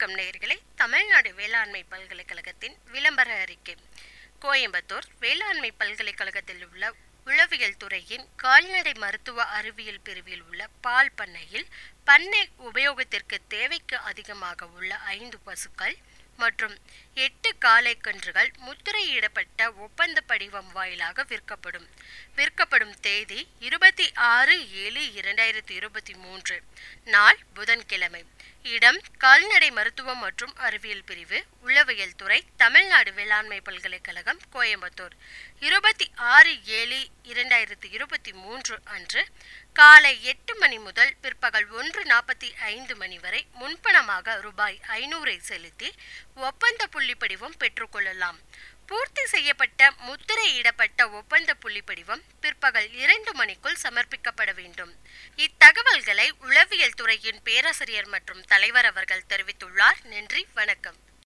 வணக்கம் நேயர்களே தமிழ்நாடு வேளாண்மை பல்கலைக்கழகத்தின் விளம்பர அறிக்கை கோயம்புத்தூர் வேளாண்மை பல்கலைக்கழகத்தில் உள்ள உளவியல் துறையின் கால்நடை மருத்துவ அறிவியல் பிரிவில் உள்ள பால் பண்ணையில் பண்ணை உபயோகத்திற்கு தேவைக்கு அதிகமாக உள்ள ஐந்து பசுக்கள் மற்றும் எட்டு காளை கன்றுகள் முத்திரையிடப்பட்ட ஒப்பந்த படிவம் வாயிலாக விற்கப்படும் விற்கப்படும் தேதி இருபத்தி ஆறு ஏழு இரண்டாயிரத்தி இருபத்தி மூன்று நாள் புதன்கிழமை இடம் கால்நடை மருத்துவம் மற்றும் அறிவியல் பிரிவு உளவியல் துறை தமிழ்நாடு வேளாண்மை பல்கலைக்கழகம் கோயம்புத்தூர் இருபத்தி ஆறு ஏழு இரண்டாயிரத்தி இருபத்தி மூன்று அன்று காலை எட்டு மணி முதல் பிற்பகல் ஒன்று நாற்பத்தி ஐந்து மணி வரை முன்பணமாக ரூபாய் ஐநூறை செலுத்தி ஒப்பந்த புள்ளி படிவம் பெற்றுக்கொள்ளலாம் பூர்த்தி செய்யப்பட்ட முத்திரையிடப்பட்ட ஒப்பந்த புள்ளி படிவம் பிற்பகல் இரண்டு மணிக்குள் சமர்ப்பிக்கப்பட வேண்டும் இத்தகவல்களை உளவியல் துறையின் பேராசிரியர் மற்றும் தலைவர் அவர்கள் தெரிவித்துள்ளார் நன்றி வணக்கம்